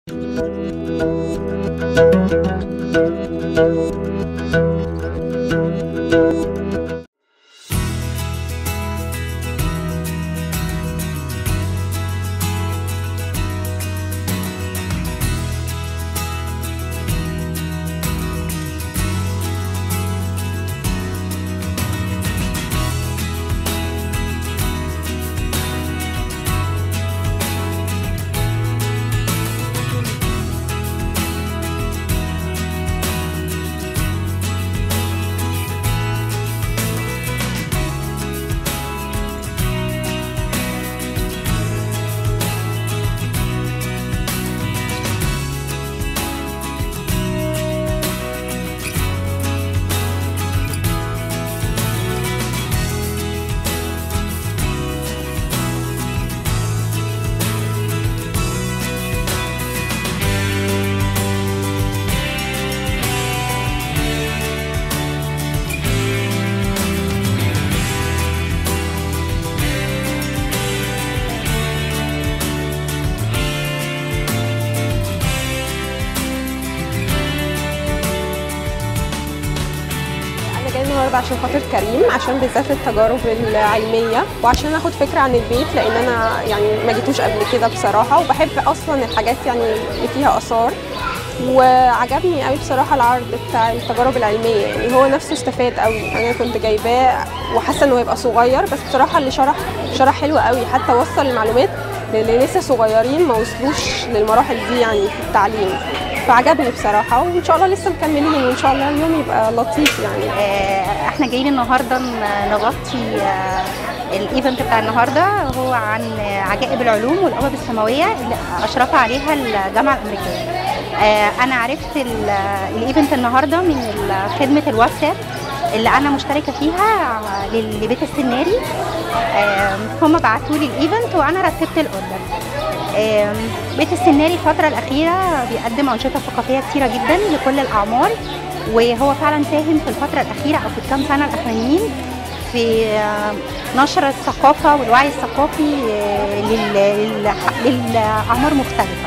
انا جايه النهارده عشان خاطر كريم عشان بالذات التجارب العلميه وعشان اخد فكره عن البيت لان انا يعني ما جيتوش قبل كده بصراحه وبحب اصلا الحاجات يعني اللي فيها اثار وعجبني قوي بصراحه العرض بتاع التجارب العلميه يعني هو نفسه استفاد قوي انا كنت جايباه وحاسه انه هيبقى صغير بس بصراحه اللي شرح شرح حلو قوي حتى وصل المعلومات للي لسه صغيرين ما وصلوش للمراحل دي يعني في التعليم فعجبني بصراحه وان شاء الله لسه مكملين وان شاء الله اليوم يبقى لطيف يعني آه، احنا جايين النهارده ن- نغطي آه، الايفنت بتاع النهارده هو عن آه، عجائب العلوم والأبواب السماويه اللي اشرف عليها الجامعه الامريكيه آه، انا عرفت ال- الايفنت النهارده من ال- خدمه الواتساب اللي انا مشتركه فيها لل- لبيت السناري آه، هم بعتوا لي الايفنت وانا رتبت الاوردر آم، بيت السناري الفترة الأخيرة بيقدم أنشطة ثقافية كتيرة جدا لكل الأعمار وهو فعلا ساهم في الفترة الأخيرة أو في الكام سنة الأخرانيين في آه، نشر الثقافة والوعي الثقافي آه، لل- لل- للأعمار مختلفة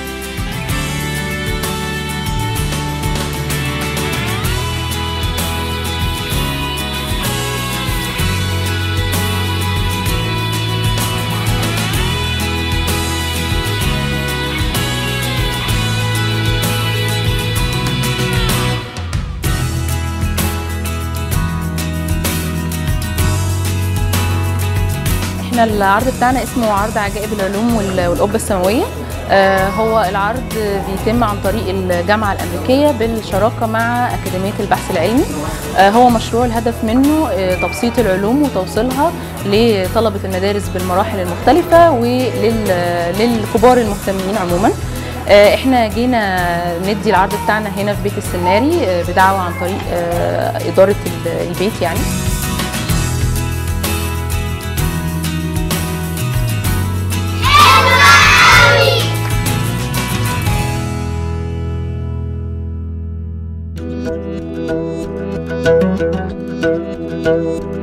احنا العرض بتاعنا اسمه عرض عجائب العلوم وال- والقبة السماوية آه، هو العرض بيتم عن طريق الجامعة الأمريكية بالشراكة مع أكاديمية البحث العلمي آه، هو مشروع الهدف منه آه، تبسيط العلوم وتوصيلها لطلبة المدارس بالمراحل المختلفة وللكبار المهتمين عموما آه، احنا جينا ندي العرض بتاعنا هنا في بيت السناري آه، بدعوة عن طريق آه، إدارة ال- البيت يعني Thank you.